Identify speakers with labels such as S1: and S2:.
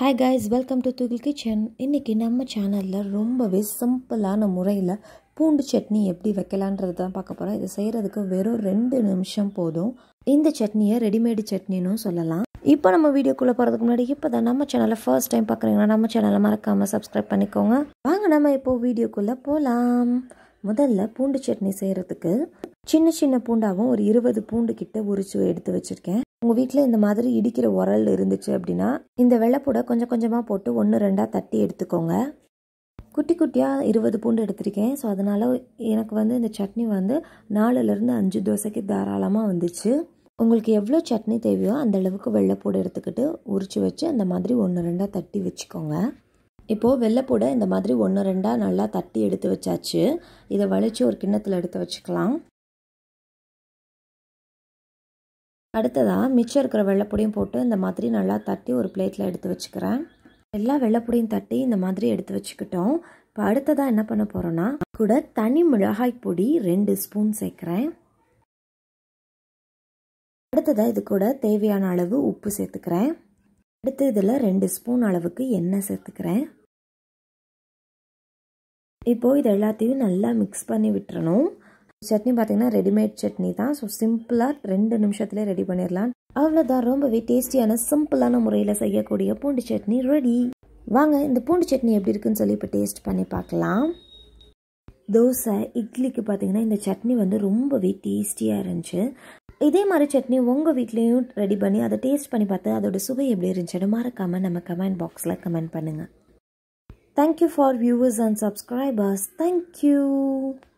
S1: hi guys welcome to Thugil kitchen இன்றைக்கி நம்ம சேனலில் ரொம்பவே சிம்பிளான முறையில் பூண்டு சட்னி எப்படி வைக்கலான்றது தான் பார்க்க போகிறோம் இது செய்கிறதுக்கு வெறும் ரெண்டு நிமிஷம் போதும் இந்த சட்னியை ரெடிமேடு சட்னின்னு சொல்லலாம் இப்போ நம்ம வீடியோக்குள்ளே போகிறதுக்கு முன்னாடி இப்போ தான் நம்ம சேனலை ஃபர்ஸ்ட் டைம் பார்க்குறீங்கன்னா நம்ம சேனலை மறக்காமல் சப்ஸ்கிரைப் பண்ணிக்கோங்க வாங்க நம்ம இப்போ வீடியோக்குள்ளே போகலாம் முதல்ல பூண்டு சட்னி செய்கிறதுக்கு சின்ன சின்ன பூண்டாகவும் ஒரு இருபது பூண்டு கிட்ட உரிச்சு எடுத்து வச்சுருக்கேன் உங்கள் வீட்டில் இந்த மாதிரி இடிக்கிற உரல் இருந்துச்சு அப்படின்னா இந்த வெள்ளைப்பூடை கொஞ்சம் கொஞ்சமாக போட்டு ஒன்று ரெண்டாக தட்டி எடுத்துக்கோங்க குட்டி குட்டியாக இருபது பூண்டு எடுத்திருக்கேன் ஸோ அதனால் எனக்கு வந்து இந்த சட்னி வந்து நாலுலேருந்து அஞ்சு தோசைக்கு தாராளமாக வந்துச்சு உங்களுக்கு எவ்வளோ சட்னி தேவையோ அந்த அளவுக்கு வெள்ளைப்பூடு எடுத்துக்கிட்டு உரிச்சு வச்சு அந்த மாதிரி ஒன்று ரெண்டாக தட்டி வச்சுக்கோங்க இப்போது வெள்ளைப்பூடை இந்த மாதிரி ஒன்று ரெண்டாக நல்லா தட்டி எடுத்து வச்சாச்சு இதை வலிச்சு ஒரு கிண்ணத்தில் எடுத்து வச்சுக்கலாம் அடுத்ததாக மிச்சம் இருக்கிற வெள்ளைப்பொடியும் போட்டு இந்த மாதிரி நல்லா தட்டி ஒரு பிளேட்டில் எடுத்து வச்சுக்கிறேன் எல்லா வெள்ளைப்பொடியும் தட்டி இந்த மாதிரி எடுத்து வச்சுக்கிட்டோம் இப்போ அடுத்ததாக என்ன பண்ண போகிறோன்னா கூட தனி மிளகாய் பொடி ரெண்டு ஸ்பூன் சேர்க்குறேன் அடுத்ததாக இது கூட தேவையான அளவு உப்பு சேர்த்துக்கிறேன் அடுத்து இதில் ரெண்டு ஸ்பூன் அளவுக்கு எண்ணெய் சேர்த்துக்கிறேன் இப்போது இது எல்லாத்தையும் நல்லா மிக்ஸ் பண்ணி விட்டுறணும் சட்னி பார்த்தீங்கன்னா ரெடிமேட் சட்னி தான் ஸோ சிம்பிளாக ரெண்டு நிமிஷத்துலேயே ரெடி பண்ணிடலாம் அவ்வளோதான் ரொம்பவே டேஸ்டியான சிம்பிளான முறையில் செய்யக்கூடிய பூண்டு சட்னி ரெடி வாங்க இந்த பூண்டு சட்னி எப்படி இருக்குன்னு சொல்லி இப்போ டேஸ்ட் பண்ணி பார்க்கலாம் தோசை இட்லிக்கு பார்த்தீங்கன்னா இந்த சட்னி வந்து ரொம்பவே டேஸ்டியாக இருந்துச்சு இதே மாதிரி சட்னி உங்கள் வீட்லேயும் ரெடி பண்ணி அதை டேஸ்ட் பண்ணி பார்த்து அதோட சுவை எப்படி இருந்துச்சுன்னு மறக்காமல் நம்ம கமெண்ட் பாக்ஸில் கமெண்ட் பண்ணுங்கள் thank you for viewers and subscribers thank you